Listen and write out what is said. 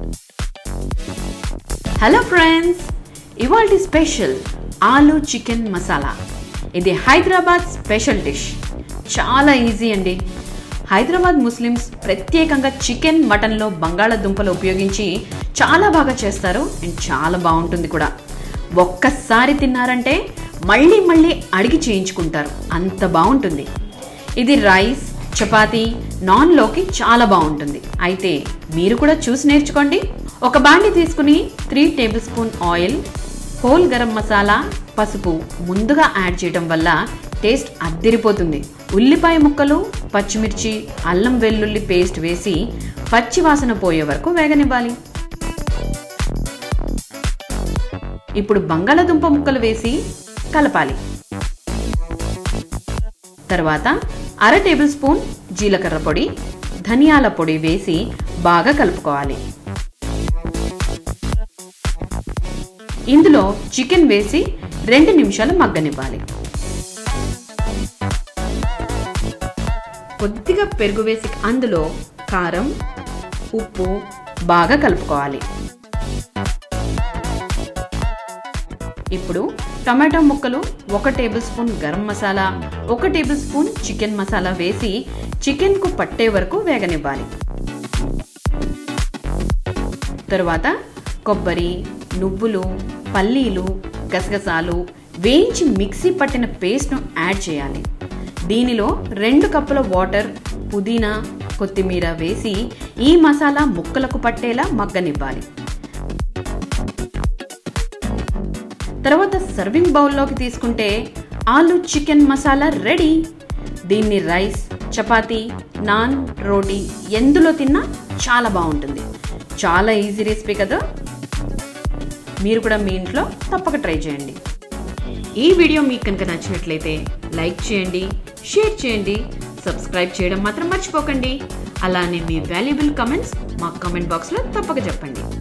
hello friends ఇవాల్టి special aloo chicken masala ఇది Hyderabad special dish చాలా ఈజీ అండి హైదరాబాద్ ముస్లిమ్స్ ప్రత్యేకంగా చికెన్ మటన్లో బంగాళాదుంపలు ఉపయోగించి చాలా బాగా చేస్తారు అండ్ చాలా బాగుంటుంది కూడా ఒక్కసారి తిన్నారంటే మళ్ళీ మళ్ళీ అడిగి చేయించుకుంటారు అంత బాగుంటుంది ఇది రైస్ చపాతీ నాన్లోకి చాలా బాగుంటుంది అయితే మీరు కూడా చూసి నేర్చుకోండి ఒక బాండి తీసుకుని three tablespoon oil whole garam masala పసుపు ముందుగా యాడ్ చేయడం వల్ల టేస్ట్ అద్దిరిపోతుంది ఉల్లిపాయ ముక్కలు పచ్చిమిర్చి అల్లం వెల్లుల్లి పేస్ట్ వేసి పచ్చి వాసన పోయే వరకు వేగనివ్వాలి ఇప్పుడు బంగాళదుంప ముక్కలు వేసి కలపాలి తర్వాత అర టేబుల్ స్పూన్ జీలకర్ర పొడి ధనియాల పొడి వేసి బాగా కలుపుకోవాలి ఇందులో చికెన్ వేసి రెండు నిమిషాలు మగ్గనివ్వాలి కొద్దిగా పెరుగు వేసి అందులో కారం ఉప్పు బాగా కలుపుకోవాలి ఇప్పుడు టమాటో ముక్కలు ఒక టేబుల్ స్పూన్ గరం మసాలా ఒక టేబుల్ స్పూన్ చికెన్ మసాలా వేసి చికెన్కు పట్టే వరకు వేగనివ్వాలి తరువాత కొబ్బరి నువ్వులు పల్లీలు గసగసాలు వేయించి మిక్సీ పట్టిన పేస్ట్ను యాడ్ చేయాలి దీనిలో రెండు కప్పుల వాటర్ పుదీనా కొత్తిమీర వేసి ఈ మసాలా ముక్కలకు పట్టేలా మగ్గనివ్వాలి తర్వాత సర్వింగ్ బౌల్లోకి తీసుకుంటే ఆలు చికెన్ మసాలా రెడీ దీన్ని రైస్ చపాతీ నాన్ రోటీ ఎందులో తిన్నా చాలా బాగుంటుంది చాలా ఈజీ రెసిపీ కదా మీరు కూడా మీ ఇంట్లో తప్పక ట్రై చేయండి ఈ వీడియో మీకు కనుక నచ్చినట్లయితే లైక్ చేయండి షేర్ చేయండి సబ్స్క్రైబ్ చేయడం మాత్రం మర్చిపోకండి అలానే మీ వాల్యుబుల్ కమెంట్స్ మా కమెంట్ బాక్స్లో తప్పక చెప్పండి